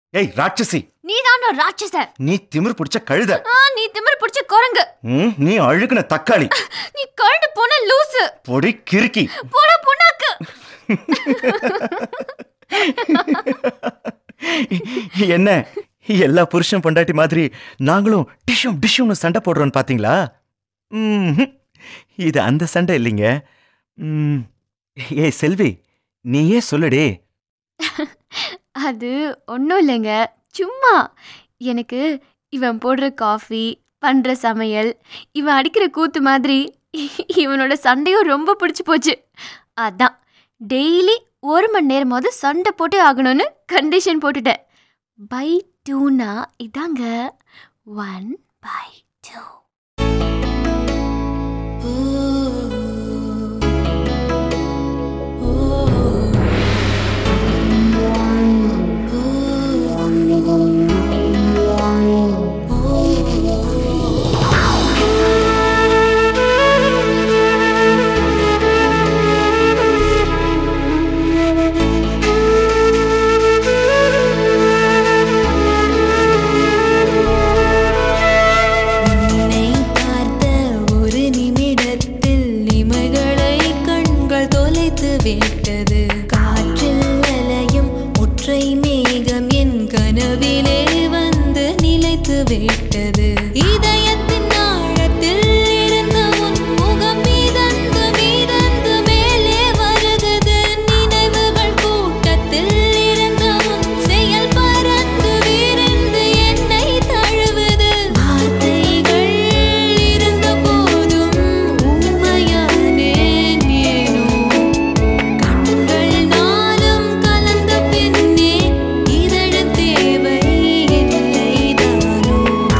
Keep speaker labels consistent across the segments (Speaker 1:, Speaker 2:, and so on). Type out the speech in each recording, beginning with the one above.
Speaker 1: ஏய் ராட்சசி
Speaker 2: நீ தான் ராட்சச
Speaker 1: நீ திமிர் பிடிச்ச கழுத
Speaker 2: ஆ, நீ திமிர் பிடிச்ச குரங்கு
Speaker 1: ம், நீ அழுகுன தக்காளி
Speaker 2: நீ கழுண்டு போன லூசு
Speaker 1: பொடி கிறுக்கி
Speaker 2: போட புண்ணாக்கு
Speaker 1: என்ன எல்லா புருஷன் பொண்டாட்டி மாதிரி நாங்களும் டிஷ்யூம் டிஷ்யூம்னு சண்டை போடுறோம் பாத்தீங்களா ம்ஹும். இது அந்த சண்டை இல்லைங்க ம், ஏய் செல்வி நீயே சொல்லுடே
Speaker 2: அது ஒன்றும் இல்லைங்க சும்மா எனக்கு இவன் போடுற காஃபி பண்ற சமையல் இவன் அடிக்கிற கூத்து மாதிரி இவனோட சண்டையும் ரொம்ப பிடிச்சி போச்சு அதான் டெய்லி ஒரு மணி நேரமாவது சண்டை போட்டே ஆகணும்னு கண்டிஷன் போட்டுட்டேன் பை டூனா இதாங்க ஒன் பை டூ
Speaker 3: உன்னை பார்த்த ஒரு நிமிடத்தில் இமைகளை கண்கள் தொலைத்து விட்டது காற்றில் அலையும் ஒற்றை மேகம் என் கனவிலே வந்து நிலைத்து விட்டது இதயத்தின் ஆழத்தில் இருந்த உன் முகம் மீதந்து மீதந்து மேலே வருகிறது நினைவுகள் கூட்டத்தில் இருந்த உன் செயல் பறந்து விரிந்து என்னை தழுவுது வார்த்தைகள் இருந்த போதும் ஊமையானேன் ஏனோ கண்கள் நாளும் கலந்த பின்னே இதழ தேவை இல்லைதானோ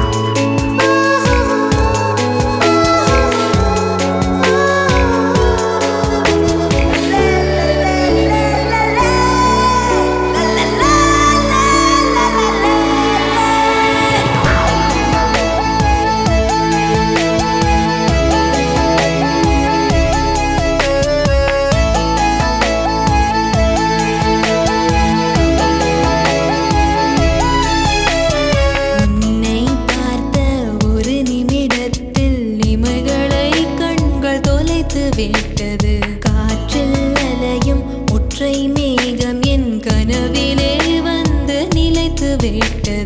Speaker 3: உன்னை பார்த்த ஒரு நிமிடத்தில் இமைகளை கண்கள் தொலைத்து விட்டது காற்றில் அலையும் ஒற்றை மேகம் என் கனவிலே வந்து நிலைத்து விட்டது